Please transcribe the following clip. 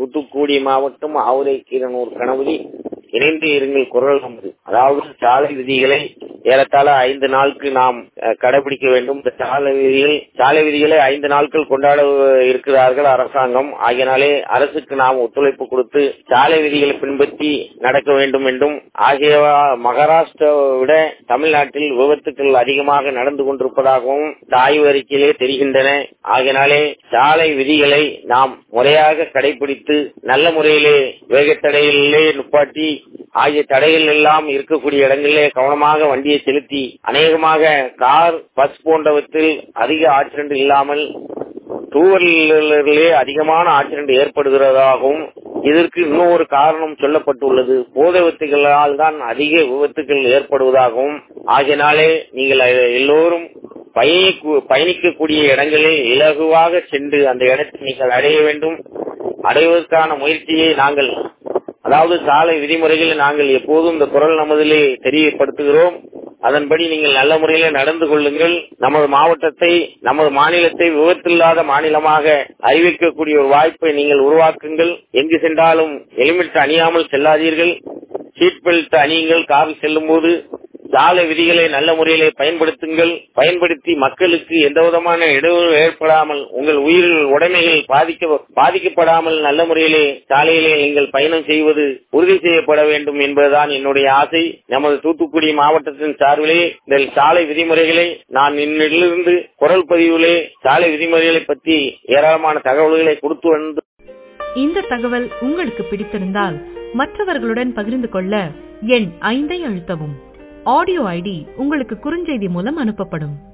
தூத்துக்குடி மாவட்டம் ஆவுரை கீரனூர் கணபதி இணைந்து இருங்கள் குரல் நமது அதாவது சாலை விதிகளை ஏறத்தாழ ஐந்து நாளுக்கு நாம் அஹ், கடைபிடிக்க வேண்டும் இந்த சாலை விதிகள் சாலை விதிகளை ஐந்து நாட்கள் கொண்டாட இருக்கிறார்கள் அரசாங்கம் ஆகியனாலே அரசுக்கு நாம் ஒத்துழைப்பு கொடுத்து சாலை விதிகளை பின்பற்றி நடக்க வேண்டும் என்றும் ஆகிய மகாராஷ்டிராவை விட தமிழ்நாட்டில் விபத்துக்கள் அதிகமாக நடந்து கொண்டிருப்பதாகவும் ஆய்வு அறிக்கையிலே தெரிகின்றன ஆகினாலே சாலை விதிகளை நாம் முறையாக கடைபிடித்து நல்ல முறையிலே வேகத்தடையிலே நுப்பாட்டி ஆகிய தடைகள் எல்லாம் இருக்கக்கூடிய இடங்களிலே கவனமாக வண்டியை செலுத்தி அநேகமாக கார் பஸ் போன்றவற்றில் அதிக ஆக்சிடென்ட் இல்லாமல் டூ வீலரிலே அதிகமான ஆக்சிடென்ட் ஏற்படுகிறதாகவும் இதற்கு இன்னும் ஒரு காரணம் சொல்லப்பட்டுள்ளது போதை வித்துகளால் தான் அதிக விபத்துகள் ஏற்படுவதாகவும் ஆகினாலே நீங்கள் எல்லோரும் பயணிக்கு- பயணிக்கக்கூடிய இடங்களில் இலகுவாக சென்று அந்த இடத்தை நீங்கள் அடைய வேண்டும் அடைவதற்கான முயற்சியை நாங்கள் அதாவது சாலை விதிமுறைகளை நாங்கள் எப்போதும் இந்த குரல் நமதிலே தெரியப்படுத்துகிறோம் அதன்படி நீங்கள் நல்ல முறையில நடந்து கொள்ளுங்கள் நமது மாவட்டத்தை நமது மாநிலத்தை விபத்தில்லாத மாநிலமாக அறிவிக்கக்கூடிய ஒரு வாய்ப்பை நீங்கள் உருவாக்குங்கள் எங்கு சென்றாலும் ஹெல்மெட் அணியாமல் செல்லாதீர்கள் சீட் பெல்ட் அணியுங்கள் காரில் செல்லும் போது சாலை விதிகளை நல்ல முறையிலே பயன்படுத்துங்கள் பயன்படுத்தி மக்களுக்கு எந்த விதமான இடையூறு ஏற்படாமல் உங்கள் உயிர் உடைமைகள் பாதிக்க பாதிக்கப்படாமல் நல்ல முறையிலே சாலையிலே நீங்கள் பயணம் செய்வது உறுதி செய்யப்பட வேண்டும் என்பதுதான் என்னுடைய ஆசை நமது தூத்துக்குடி மாவட்டத்தின் சார்பிலே இந்த சாலை விதிமுறைகளை நான் இன்னிலிருந்து குரல் பதிவிலே சாலை விதிமுறைகளை பற்றி ஏராளமான தகவல்களை கொடுத்து வந்து இந்த தகவல் உங்களுக்கு பிடித்திருந்தால் மற்றவர்களுடன் பகிர்ந்து கொள்ள எண் ஐந்தை அழுத்தவும் ஆடியோ ஐடி உங்களுக்கு குறுஞ்செய்தி மூலம் அனுப்பப்படும்